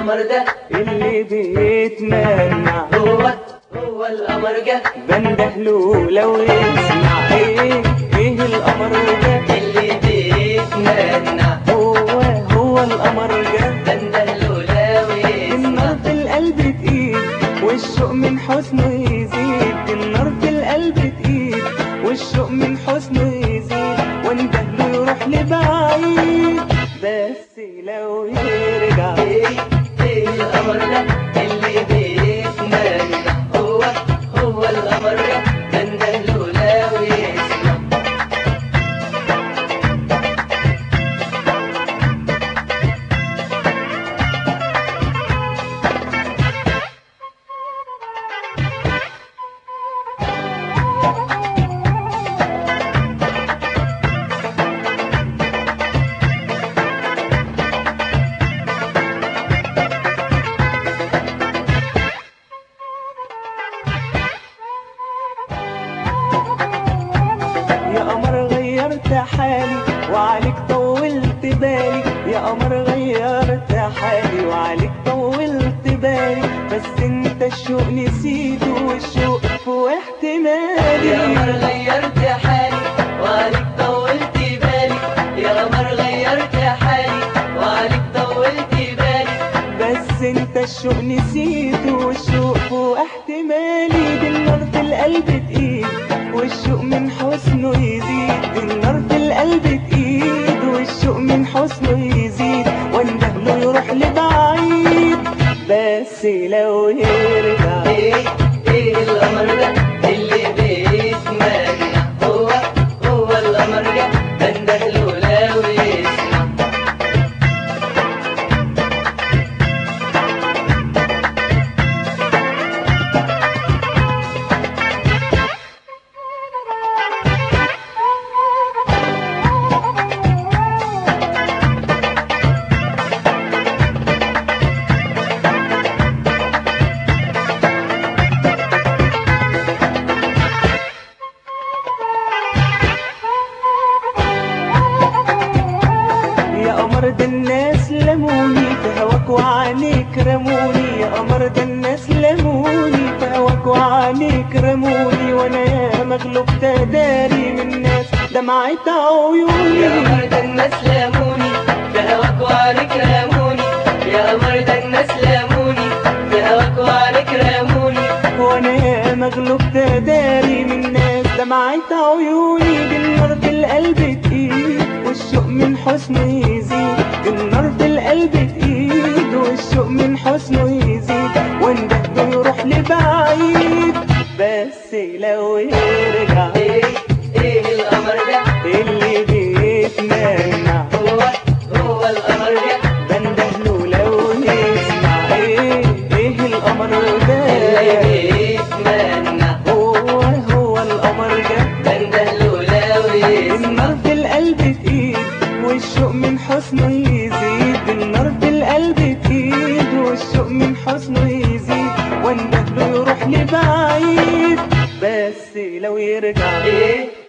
القمر ده اللي بيتمنى هو هو القمر جه بندهله لو يسمع ايه ايه القمر ده اللي بيتمنى هو هو القمر ده بندهله لو النار يسمع في القلب تقيل والشوق من حسنه يزيد النار في القلب تقيل والشوق من حسنه يزيد واندهله يروح لبعيد بس لو يرجع ايه ايه القمر ده اللي بيتمنى هو هو القمر ده بندهله لو يسمع يا قمر غيرت حالي وعليك طولت بالي يا قمر غيرت حالي وعليك طولت بالي بس انت الشوق نسيته والشوق في احتمالي يا قمر غيرت حالي وعليك طولت بالي يا قمر غيرت حالي وعليك طولت بالي بس انت الشوق نسيته والشوق فوق احتمالي دي النار في القلب تقيل والشوق من حسنه يزيد دي النار في القلب تقيل والشوق من حسنه يزيد واندهله يروح لبعيد بس لو يرجع ايه ايه القمر ده اللي بيتمنى هو هو القمر ده بندهله لو يسمع يا قمر ده الناس لموني في هواك وعينيك رموني يا قمر ده الناس لموني في هواك وعينيك رموني وانا يا مغلوب تداري من الناس دمعت يا عيوني قمر ده الناس لاموني بهواك وعليك راموني يا قمر ده الناس لاموني بهواك وعليك راموني وانا يا مغلوب تداري من الناس دمعت عيوني دي النار في القلب تقيل والشوق من حسنه يزيد دي النار في القلب تقيل والشوق من حسنه يزيد واندهله يروح لبعيد بس لو يرجع ايه ايه القمر ده اللي بيتمنى هو هو القمر ده بندهله لو يسمع ايه ايه القمر اللي ده بيتمنى هو هو القمر ده بندهله لو يسمع النار في القلب تقيل والشوق من حسنه يزيد النار في القلب تقيل والشوق من حسنه يزيد واندهله يروح لبعيد بس لو يرجع ايه